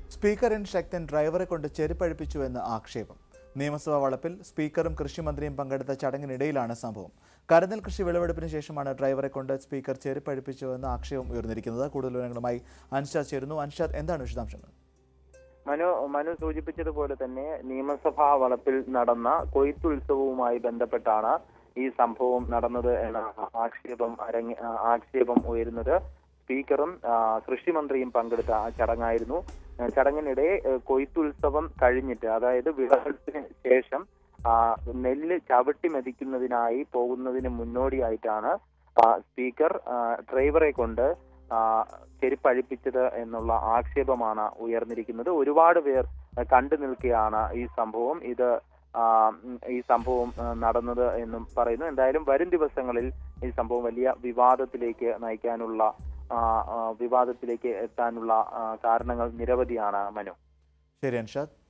speaker N ശക്തൻ ഡ്രൈവറെ കൊണ്ട് ചെരുപ്പഴിപ്പിച്ചുവെന്ന് ആക്ഷേപം നിയമസഭാ വളപ്പിൽ സ്പീക്കറും കൃഷിമന്ത്രിയും പങ്കെടുത്ത ചടങ്ങിനിടയിലാണ് സംഭവം കരുതൽ കൃഷി വിളവെടുപ്പിന് ശേഷമാണ് ഡ്രൈവറെ കൊണ്ട് സ്പീക്കർ ചെരുപ്പഴിപ്പിച്ചുവെന്ന് ആക്ഷേപം ഉയർന്നിരിക്കുന്നത് കൂടുതൽ വിവരങ്ങളുമായി അൻഷാദ് ചേരുന്നു അൻഷാദ് എന്താണ് വിശദാംശങ്ങൾ മനു മനു സൂചിപ്പിച്ചതുപോലെ തന്നെ നിയമസഭാ വളപ്പിൽ നടന്ന കൊയ്ത്തുത്സവവുമായി ബന്ധപ്പെട്ടാണ് ഈ സംഭവം നടന്നത് എന്ന ആക്ഷേപം അരങ്ങ ആക്ഷേപം ഉയരുന്നത് സ്പീക്കറും ആ, കൃഷിമന്ത്രിയും പങ്കെടുത്ത ആ ചടങ്ങായിരുന്നു ആ, ചടങ്ങിനിടെ ആ, കൊയ്ത്തുത്സവം കഴിഞ്ഞിട്ട് അതായത് വിളവെടുപ്പിന് ശേഷം ആ, നെല്ല് ചവിട്ടി മെതിക്കുന്നതിനായി പോകുന്നതിന് മുന്നോടിയായിട്ടാണ് ആ, സ്പീക്കർ ആ, ഡ്രൈവറെ കൊണ്ട് ആ, ചെരുപ്പഴിപ്പിച്ചത് എന്നുള്ള ആക്ഷേപമാണ് ഉയർന്നിരിക്കുന്നത് ഒരുപാട് പേർ ആ, കണ്ടു നിൽക്കുകയാണ് ഈ സംഭവം ഇത് ആ, ഉം, ഈ സംഭവം ആ, നടന്നത് എന്നും പറയുന്നു എന്തായാലും വരും ദിവസങ്ങളിൽ ഈ സംഭവം വലിയ വിവാദത്തിലേക്ക് നയിക്കാനുള്ള ആ, ആ, വിവാദത്തിലേക്ക് എത്താനുള്ള ആ, കാരണങ്ങൾ നിരവധിയാണ് മനു ശരി അൻഷാദ്